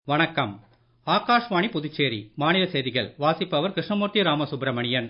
வணக்கம் ஆகாஷ்வாணி புதுச்சேரி மாநில செய்திகள் வாசிப்பவர் கிருஷ்ணமூர்த்தி ராமசுப்ரமணியன்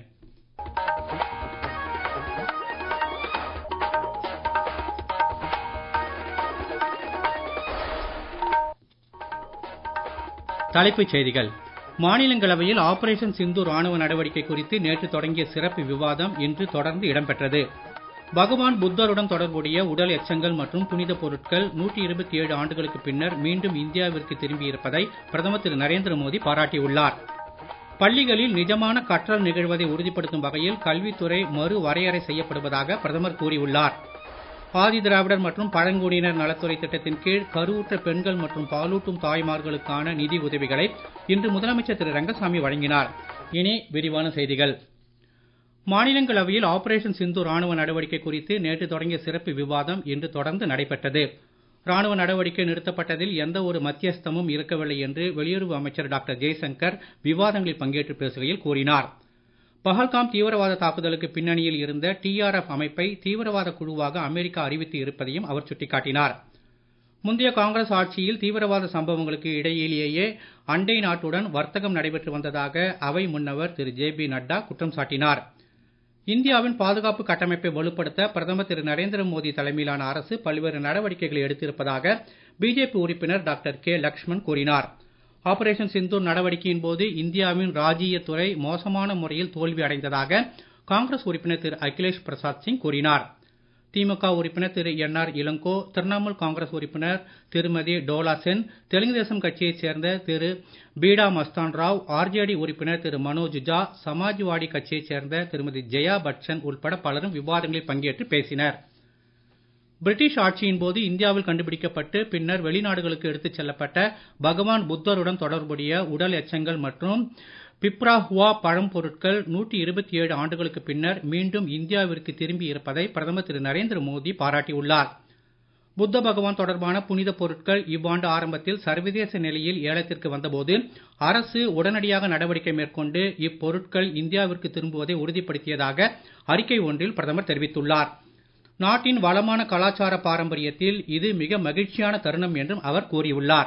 தலைப்புச் செய்திகள் மாநிலங்களவையில் ஆபரேஷன் சிந்து ராணுவ நடவடிக்கை குறித்து நேற்று தொடங்கிய சிறப்பு விவாதம் இன்று தொடர்ந்து இடம்பெற்றது பகவான் புத்தருடன் தொடர்புடைய உடல் எச்சங்கள் மற்றும் புனித பொருட்கள் 127 ஆண்டுகளுக்கு பின்னர் மீண்டும் இந்தியாவிற்கு திரும்பியிருப்பதை பிரதமர் திரு நரேந்திர மோடி பாராட்டியுள்ளார் பள்ளிகளில் நிஜமான கற்றல் நிகழ்வதை உறுதிப்படுத்தும் வகையில் கல்வித்துறை மறு வரையறை செய்யப்படுவதாக பிரதமர் கூறியுள்ளார் ஆதி திராவிடர் மற்றும் பழங்குடியினர் நலத்துறை திட்டத்தின் கீழ் கருவுற்ற பெண்கள் மற்றும் பாலூட்டும் தாய்மார்களுக்கான நிதி உதவிகளை இன்று முதலமைச்சர் திரு ரங்கசாமி வழங்கினார் இனி விரிவான செய்திகள் மாநிலங்களவையில் ஆபரேஷன் சிந்து ராணுவ நடவடிக்கை குறித்து நேற்று தொடங்கிய சிறப்பு விவாதம் இன்று தொடர்ந்து நடைபெற்றது ராணுவ நடவடிக்கை நிறுத்தப்பட்டதில் எந்த ஒரு மத்தியஸ்தமும் இருக்கவில்லை என்று வெளியுறவு அமைச்சர் டாக்டர் ஜெய்சங்கர் விவாதங்களில் பங்கேற்று பேசுகையில் கூறினார் பஹல்காம் தீவிரவாத தாக்குதலுக்கு பின்னணியில் இருந்த டிஆர்எஃப் அமைப்பை தீவிரவாத குழுவாக அமெரிக்கா அறிவித்து இருப்பதையும் அவர் சுட்டிக்காட்டினார் முந்தைய காங்கிரஸ் ஆட்சியில் தீவிரவாத சம்பவங்களுக்கு இடையிலேயே அண்டை நாட்டுடன் வர்த்தகம் நடைபெற்று வந்ததாக அவை முன்னவர் திரு ஜே பி நட்டா குற்றம் சாட்டினார் இந்தியாவின் பாதுகாப்பு கட்டமைப்பை வலுப்படுத்த பிரதமர் திரு நரேந்திர மோடி தலைமையிலான அரசு பல்வேறு நடவடிக்கைகளை எடுத்திருப்பதாக பிஜேபி உறுப்பினர் டாக்டர் கே லக்ஷ்மண் கூறினார் ஆபரேஷன் சிந்தூர் நடவடிக்கையின் போது இந்தியாவின் ராஜீய துறை மோசமான முறையில் தோல்வி அடைந்ததாக காங்கிரஸ் உறுப்பினர் திரு அகிலேஷ் பிரசாத் சிங் கூறினார் திமுக உறுப்பினர் திரு என் ஆர் இளங்கோ திரிணாமுல் காங்கிரஸ் உறுப்பினர் திருமதி டோலா சென் தெலுங்கு தேசம் கட்சியைச் சேர்ந்த திரு பீடா மஸ்தான் ராவ் ஆர்ஜேடி உறுப்பினர் திரு மனோஜ் ஜா சமாஜ்வாடி கட்சியைச் சேர்ந்த திருமதி ஜெயா பட்சன் உட்பட பலரும் விவாதங்களில் பங்கேற்று பேசினர் பிரிட்டிஷ் ஆட்சியின் போது இந்தியாவில் கண்டுபிடிக்கப்பட்டு பின்னர் வெளிநாடுகளுக்கு எடுத்துச் செல்லப்பட்ட பகவான் புத்தருடன் தொடர்புடைய உடல் எச்சங்கள் மற்றும் பிப்ராஹுவா பழம்பொருட்கள் 127 ஆண்டுகளுக்கு பின்னர் மீண்டும் இந்தியாவிற்கு திரும்பி இருப்பதை பிரதமர் திரு நரேந்திர மோடி பாராட்டியுள்ளார் புத்த பகவான் தொடர்பான புனித பொருட்கள் இவ்வாண்டு ஆரம்பத்தில் சர்வதேச நிலையில் ஏலத்திற்கு வந்தபோது அரசு உடனடியாக நடவடிக்கை மேற்கொண்டு இப்பொருட்கள் இந்தியாவிற்கு திரும்புவதை உறுதிப்படுத்தியதாக அறிக்கை ஒன்றில் பிரதமர் தெரிவித்துள்ளார் நாட்டின் வளமான கலாச்சார பாரம்பரியத்தில் இது மிக மகிழ்ச்சியான தருணம் என்றும் அவர் கூறியுள்ளார்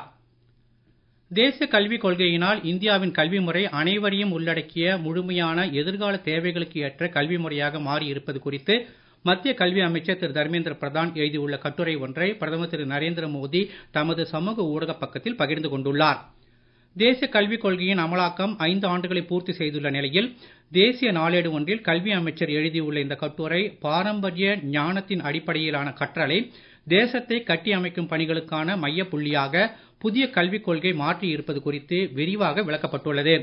தேசிய கல்விக் கொள்கையினால் இந்தியாவின் கல்வி முறை அனைவரையும் உள்ளடக்கிய முழுமையான எதிர்கால தேவைகளுக்கு ஏற்ற கல்வி முறையாக மாறி இருப்பது குறித்து மத்திய கல்வி அமைச்சர் திரு தர்மேந்திர பிரதான் எழுதியுள்ள கட்டுரை ஒன்றை பிரதமர் திரு நரேந்திர மோடி தமது சமூக ஊடக பக்கத்தில் பகிர்ந்து கொண்டுள்ளார் தேசிய கல்விக் கொள்கையின் அமலாக்கம் ஐந்து ஆண்டுகளை பூர்த்தி செய்துள்ள நிலையில் தேசிய நாளேடு ஒன்றில் கல்வி அமைச்சர் எழுதியுள்ள இந்த கட்டுரை பாரம்பரிய ஞானத்தின் அடிப்படையிலான கற்றலை தேசத்தை கட்டி அமைக்கும் பணிகளுக்கான மையப் புள்ளியாக புதிய கல்விக் கொள்கை மாற்றி இருப்பது குறித்து விரிவாக விளக்கப்பட்டுள்ளது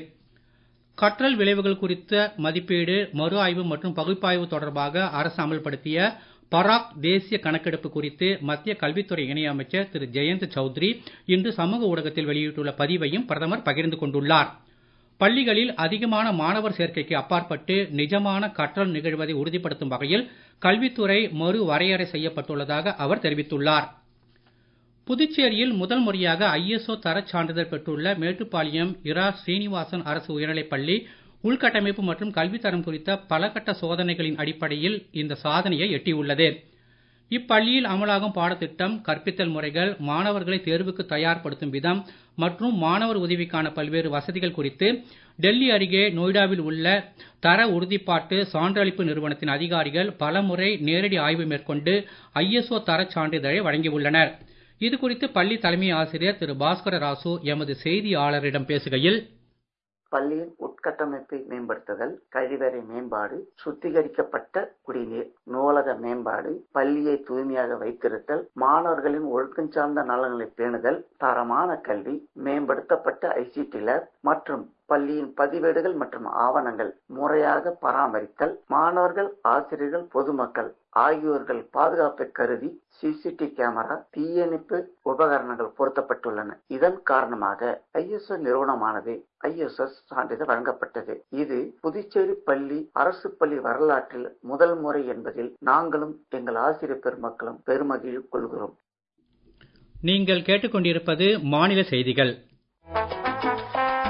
கற்றல் விளைவுகள் குறித்த மதிப்பீடு மறு ஆய்வு மற்றும் பகுப்பாய்வு தொடர்பாக அரசு அமல்படுத்திய பராக் தேசிய கணக்கெடுப்பு குறித்து மத்திய கல்வித்துறை இணை அமைச்சர் திரு ஜெயந்த் சௌத்ரி இன்று சமூக ஊடகத்தில் வெளியிட்டுள்ள பதிவையும் பிரதமர் பகிர்ந்து கொண்டுள்ளார் பள்ளிகளில் அதிகமான மாணவர் சேர்க்கைக்கு அப்பாற்பட்டு நிஜமான கற்றல் நிகழ்வதை உறுதிப்படுத்தும் வகையில் கல்வித்துறை மறு வரையறை செய்யப்பட்டுள்ளதாக அவர் தெரிவித்துள்ளார் புதுச்சேரியில் முதல் முறையாக ஐஎஸ்ஓ தரச் சான்றிதழ் பெற்றுள்ள மேட்டுப்பாளையம் இரா ஸ்ரீனிவாசன் அரசு உயர்நிலைப் பள்ளி உள்கட்டமைப்பு மற்றும் கல்வித்தரம் குறித்த பலகட்ட சோதனைகளின் அடிப்படையில் இந்த சாதனையை எட்டியுள்ளது இப்பள்ளியில் அமலாகும் பாடத்திட்டம் கற்பித்தல் முறைகள் மாணவர்களை தேர்வுக்கு தயார்படுத்தும் விதம் மற்றும் மாணவர் உதவிக்கான பல்வேறு வசதிகள் குறித்து டெல்லி அருகே நொய்டாவில் உள்ள தர உறுதிப்பாட்டு சான்றளிப்பு நிறுவனத்தின் அதிகாரிகள் பலமுறை நேரடி ஆய்வு மேற்கொண்டு ஐஎஸ்ஓ தரச் சான்றிதழை வழங்கியுள்ளனர் இது குறித்து பள்ளி தலைமை ஆசிரியர் திரு பாஸ்கர ராசு எமது செய்தியாளரிடம் பேசுகையில் பள்ளியின் உட்கட்டமைப்பை மேம்படுத்துதல் கழிவறை மேம்பாடு சுத்திகரிக்கப்பட்ட குடிநீர் நூலக மேம்பாடு பள்ளியை தூய்மையாக வைத்திருத்தல் மாணவர்களின் ஒழுக்கம் சார்ந்த நலன்களை பேணுதல் தரமான கல்வி மேம்படுத்தப்பட்ட ஐசிடி லேப் மற்றும் பள்ளியின் பதிவேடுகள் மற்றும் ஆவணங்கள் முறையாக பராமரித்தல் மாணவர்கள் ஆசிரியர்கள் பொதுமக்கள் ஆகியோர்கள் பாதுகாப்பை கருதி சிசிடி கேமரா தீயணைப்பு உபகரணங்கள் பொருத்தப்பட்டுள்ளன இதன் காரணமாக ஐஎஸ்ஓ நிறுவனமானது ஐஎஸ்எஸ் சான்றிதழ் வழங்கப்பட்டது இது புதுச்சேரி பள்ளி அரசு பள்ளி வரலாற்றில் முதல் முறை என்பதில் நாங்களும் எங்கள் ஆசிரியர் பெருமக்களும் பெருமகிழ்வு கொள்கிறோம் நீங்கள் கேட்டுக்கொண்டிருப்பது மாநில செய்திகள்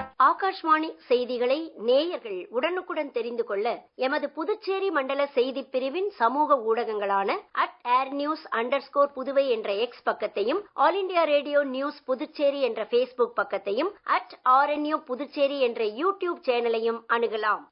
ஆகாஷ்வாணி செய்திகளை நேயர்கள் உடனுக்குடன் தெரிந்து கொள்ள எமது புதுச்சேரி மண்டல செய்திப் பிரிவின் சமூக ஊடகங்களான at air news under Puduvai என்ற எக்ஸ் பக்கத்தையும் all India radio news Puducherry என்ற ஃபேஸ்புக் பக்கத்தையும் அட் ஆர்என்யூ புதுச்சேரி என்ற யூடியூப் சேனலையும் அணுகலாம்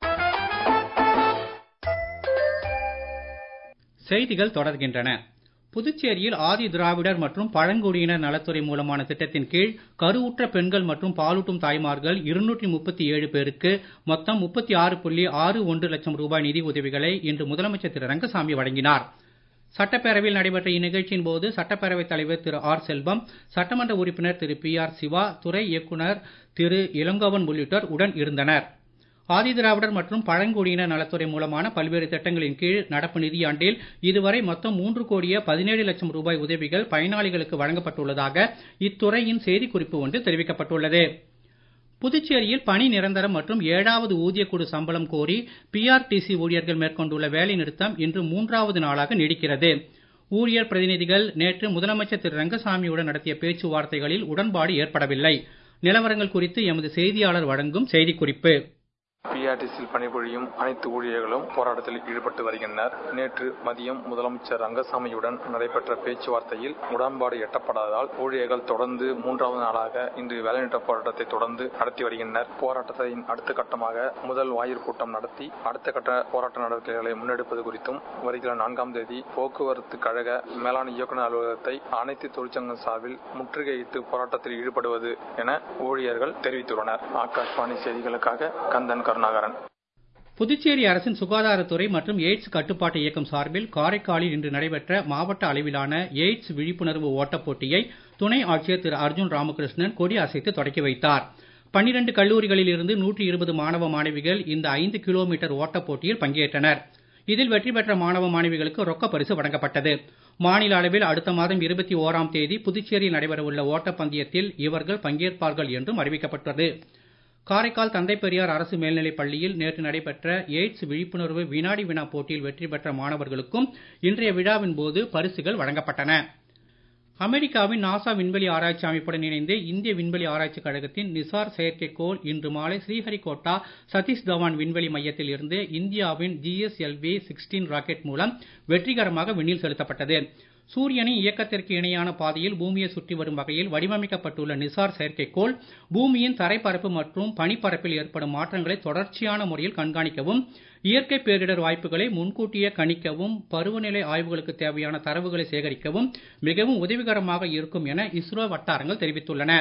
செய்திகள் தொடர்கின்றன புதுச்சேரியில் ஆதி திராவிடர் மற்றும் பழங்குடியினர் நலத்துறை மூலமான திட்டத்தின் கீழ் கருவுற்ற பெண்கள் மற்றும் பாலூட்டும் தாய்மார்கள் இருநூற்றி முப்பத்தி ஏழு பேருக்கு மொத்தம் முப்பத்தி ஆறு புள்ளி ஆறு ஒன்று லட்சம் ரூபாய் நிதி உதவிகளை இன்று முதலமைச்சர் திரு ரங்கசாமி வழங்கினார் சட்டப்பேரவையில் நடைபெற்ற இந்நிகழ்ச்சியின் போது சட்டப்பேரவைத் தலைவர் திரு ஆர் செல்வம் சட்டமன்ற உறுப்பினர் திரு பி ஆர் சிவா துறை இயக்குனர் திரு இளங்கோவன் உள்ளிட்டோர் உடன் இருந்தனர் ஆதிதிராவிடர் மற்றும் பழங்குடியினர் நலத்துறை மூலமான பல்வேறு திட்டங்களின் கீழ் நடப்பு நிதியாண்டில் இதுவரை மொத்தம் மூன்று கோடியே பதினேழு லட்சம் ரூபாய் உதவிகள் பயனாளிகளுக்கு வழங்கப்பட்டுள்ளதாக இத்துறையின் செய்திக்குறிப்பு ஒன்றில் தெரிவிக்கப்பட்டுள்ளது புதுச்சேரியில் பணி நிரந்தரம் மற்றும் ஏழாவது ஊதியக்குழு சம்பளம் கோரி பிஆர்டிசி ஊழியர்கள் மேற்கொண்டுள்ள வேலை நிறுத்தம் இன்று மூன்றாவது நாளாக நீடிக்கிறது ஊழியர் பிரதிநிதிகள் நேற்று முதலமைச்சர் திரு ரங்கசாமியுடன் நடத்திய பேச்சுவார்த்தைகளில் உடன்பாடு ஏற்படவில்லை நிலவரங்கள் குறித்து எமது செய்தியாளர் வழங்கும் செய்திக்குறிப்பு பிஆர்டிசியில் பணிபுரியும் அனைத்து ஊழியர்களும் போராட்டத்தில் ஈடுபட்டு வருகின்றனர் நேற்று மதியம் முதலமைச்சர் ரங்கசாமியுடன் நடைபெற்ற பேச்சுவார்த்தையில் உடன்பாடு எட்டப்படாததால் ஊழியர்கள் தொடர்ந்து மூன்றாவது நாளாக இன்று வேலைநிறுத்த போராட்டத்தை தொடர்ந்து நடத்தி வருகின்றனர் போராட்டத்தின் அடுத்த கட்டமாக முதல் வாயிற் கூட்டம் நடத்தி அடுத்த கட்ட போராட்ட நடவடிக்கைகளை முன்னெடுப்பது குறித்தும் வருகிற நான்காம் தேதி போக்குவரத்து கழக மேலாண் இயக்குநர் அலுவலகத்தை அனைத்து தொழிற்சங்க சார்பில் முற்றுகையிட்டு போராட்டத்தில் ஈடுபடுவது என ஊழியர்கள் தெரிவித்துள்ளனர் ஆகாஷ்வாணி செய்திகளுக்காக கந்தன் கருணாகரன் புதுச்சேரி அரசின் சுகாதாரத்துறை மற்றும் எய்ட்ஸ் கட்டுப்பாட்டு இயக்கம் சார்பில் காரைக்காலில் இன்று நடைபெற்ற மாவட்ட அளவிலான எய்ட்ஸ் விழிப்புணர்வு ஓட்டப் போட்டியை துணை ஆட்சியர் திரு அர்ஜுன் ராமகிருஷ்ணன் கொடி அசைத்து தொடக்கி வைத்தார் பன்னிரண்டு கல்லூரிகளில் இருந்து நூற்றி இருபது மாணவ மாணவிகள் இந்த ஐந்து கிலோமீட்டர் ஓட்டப் போட்டியில் பங்கேற்றனர் இதில் வெற்றி பெற்ற மாணவ மாணவிகளுக்கு ரொக்க பரிசு வழங்கப்பட்டது மாநில அளவில் அடுத்த மாதம் இருபத்தி ஓராம் தேதி புதுச்சேரியில் நடைபெறவுள்ள ஓட்டப் பந்தயத்தில் இவர்கள் பங்கேற்பார்கள் என்றும் அறிவிக்கப்பட்டது காரைக்கால் தந்தை பெரியார் அரசு மேல்நிலைப் பள்ளியில் நேற்று நடைபெற்ற எய்ட்ஸ் விழிப்புணர்வு வினாடி வினா போட்டியில் வெற்றி பெற்ற மாணவர்களுக்கும் இன்றைய விழாவின் போது பரிசுகள் வழங்கப்பட்டன அமெரிக்காவின் நாசா விண்வெளி ஆராய்ச்சி அமைப்புடன் இணைந்து இந்திய விண்வெளி ஆராய்ச்சி கழகத்தின் நிசார் செயற்கைக்கோள் இன்று மாலை ஸ்ரீஹரிகோட்டா சதீஷ் தவான் விண்வெளி மையத்தில் இருந்து இந்தியாவின் ஜிஎஸ்எல்வி சிக்ஸ்டீன் ராக்கெட் மூலம் வெற்றிகரமாக விண்ணில் செலுத்தப்பட்டது சூரியனின் இயக்கத்திற்கு இணையான பாதையில் பூமியை சுற்றி வரும் வகையில் வடிவமைக்கப்பட்டுள்ள நிசார் செயற்கைக்கோள் பூமியின் தரைப்பரப்பு மற்றும் பனிப்பரப்பில் ஏற்படும் மாற்றங்களை தொடர்ச்சியான முறையில் கண்காணிக்கவும் இயற்கை பேரிடர் வாய்ப்புகளை முன்கூட்டியே கணிக்கவும் பருவநிலை ஆய்வுகளுக்கு தேவையான தரவுகளை சேகரிக்கவும் மிகவும் உதவிகரமாக இருக்கும் என இஸ்ரோ வட்டாரங்கள் தெரிவித்துள்ளன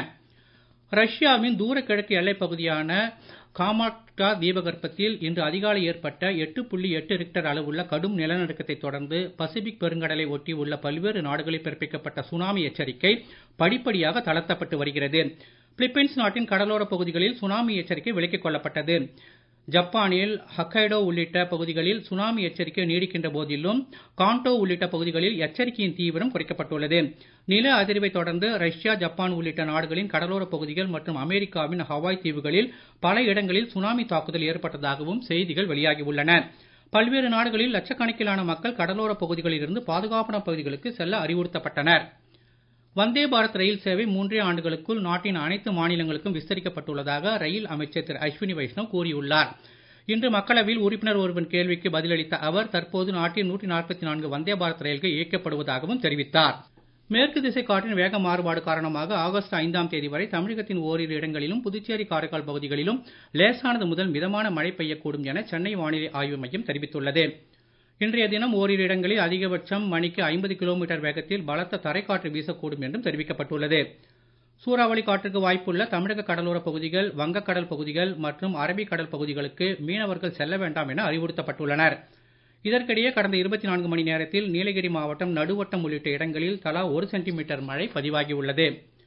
ரஷ்யாவின் தூர கிழக்கு எல்லைப் பகுதியான காமாட்கா தீபகற்பத்தில் இன்று அதிகாலை ஏற்பட்ட எட்டு புள்ளி எட்டு ரிக்டர் அளவுள்ள கடும் நிலநடுக்கத்தை தொடர்ந்து பசிபிக் பெருங்கடலை ஒட்டி உள்ள பல்வேறு நாடுகளில் பிறப்பிக்கப்பட்ட சுனாமி எச்சரிக்கை படிப்படியாக தளர்த்தப்பட்டு வருகிறது பிலிப்பைன்ஸ் நாட்டின் கடலோர பகுதிகளில் சுனாமி எச்சரிக்கை விலக்கிக் கொள்ளப்பட்டது ஜப்பானில் ஹக்கைடோ உள்ளிட்ட பகுதிகளில் சுனாமி எச்சரிக்கை நீடிக்கின்ற போதிலும் காண்டோ உள்ளிட்ட பகுதிகளில் எச்சரிக்கையின் தீவிரம் குறைக்கப்பட்டுள்ளது நில அதிர்வை தொடர்ந்து ரஷ்யா ஜப்பான் உள்ளிட்ட நாடுகளின் கடலோர பகுதிகள் மற்றும் அமெரிக்காவின் ஹவாய் தீவுகளில் பல இடங்களில் சுனாமி தாக்குதல் ஏற்பட்டதாகவும் செய்திகள் வெளியாகியுள்ளன பல்வேறு நாடுகளில் லட்சக்கணக்கிலான மக்கள் கடலோர பகுதிகளில் இருந்து பாதுகாப்பான பகுதிகளுக்கு செல்ல அறிவுறுத்தப்பட்டனர் வந்தே பாரத் ரயில் சேவை மூன்றே ஆண்டுகளுக்குள் நாட்டின் அனைத்து மாநிலங்களுக்கும் விஸ்தரிக்கப்பட்டுள்ளதாக ரயில் அமைச்சர் திரு அஸ்வினி வைஷ்ணவ் கூறியுள்ளார் இன்று மக்களவையில் உறுப்பினர் ஒருவன் கேள்விக்கு பதிலளித்த அவர் தற்போது நாட்டில் நூற்றி நாற்பத்தி நான்கு வந்தே பாரத் ரயில்கள் இயக்கப்படுவதாகவும் தெரிவித்தார் மேற்கு திசை காற்றின் வேக மாறுபாடு காரணமாக ஆகஸ்ட் ஐந்தாம் தேதி வரை தமிழகத்தின் ஓரிரு இடங்களிலும் புதுச்சேரி காரைக்கால் பகுதிகளிலும் லேசானது முதல் மிதமான மழை பெய்யக்கூடும் என சென்னை வானிலை ஆய்வு மையம் தெரிவித்துள்ளது இன்றைய தினம் ஓரிரு இடங்களில் அதிகபட்சம் மணிக்கு ஐம்பது கிலோமீட்டர் வேகத்தில் பலத்த தரைக்காற்று வீசக்கூடும் என்றும் தெரிவிக்கப்பட்டுள்ளது சூறாவளி காற்றுக்கு வாய்ப்புள்ள தமிழக கடலோர பகுதிகள் வங்கக்கடல் பகுதிகள் மற்றும் அரபிக்கடல் பகுதிகளுக்கு மீனவர்கள் செல்ல வேண்டாம் என அறிவுறுத்தப்பட்டுள்ளனர் இதற்கிடையே கடந்த இருபத்தி நான்கு மணி நேரத்தில் நீலகிரி மாவட்டம் நடுவட்டம் உள்ளிட்ட இடங்களில் தலா ஒரு சென்டிமீட்டர் மழை பதிவாகியுள்ளது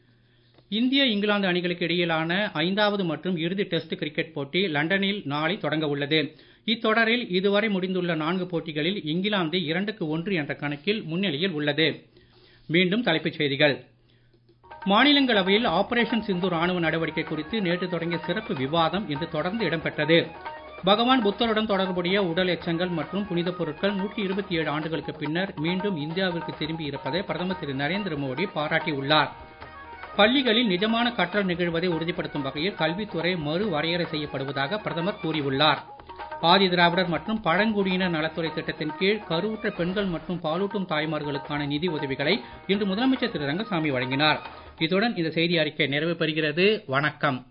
இந்திய இங்கிலாந்து அணிகளுக்கு இடையிலான ஐந்தாவது மற்றும் இறுதி டெஸ்ட் கிரிக்கெட் போட்டி லண்டனில் நாளை தொடங்க உள்ளது இத்தொடரில் இதுவரை முடிந்துள்ள நான்கு போட்டிகளில் இங்கிலாந்து இரண்டுக்கு ஒன்று என்ற கணக்கில் முன்னிலையில் உள்ளது மீண்டும் தலைப்புச் செய்திகள் மாநிலங்களவையில் ஆபரேஷன் சிந்து ராணுவ நடவடிக்கை குறித்து நேற்று தொடங்கிய சிறப்பு விவாதம் இன்று தொடர்ந்து இடம்பெற்றது பகவான் புத்தருடன் தொடர்புடைய உடல் எச்சங்கள் மற்றும் புனித பொருட்கள் நூற்றி இருபத்தி ஏழு ஆண்டுகளுக்கு பின்னர் மீண்டும் இந்தியாவிற்கு திரும்பி இருப்பதை பிரதமர் திரு நரேந்திர மோடி பாராட்டியுள்ளார் பள்ளிகளில் நிஜமான கற்றல் நிகழ்வதை உறுதிப்படுத்தும் வகையில் கல்வித்துறை மறு வரையறை செய்யப்படுவதாக பிரதமர் கூறியுள்ளார் ஆதி திராவிடர் மற்றும் பழங்குடியினர் நலத்துறை திட்டத்தின் கீழ் கருவுற்ற பெண்கள் மற்றும் பாலூட்டும் தாய்மார்களுக்கான நிதி உதவிகளை இன்று முதலமைச்சர் திரு ரங்கசாமி வழங்கினார் இத்துடன் இந்த செய்தி அறிக்கை நிறைவு பெறுகிறது வணக்கம்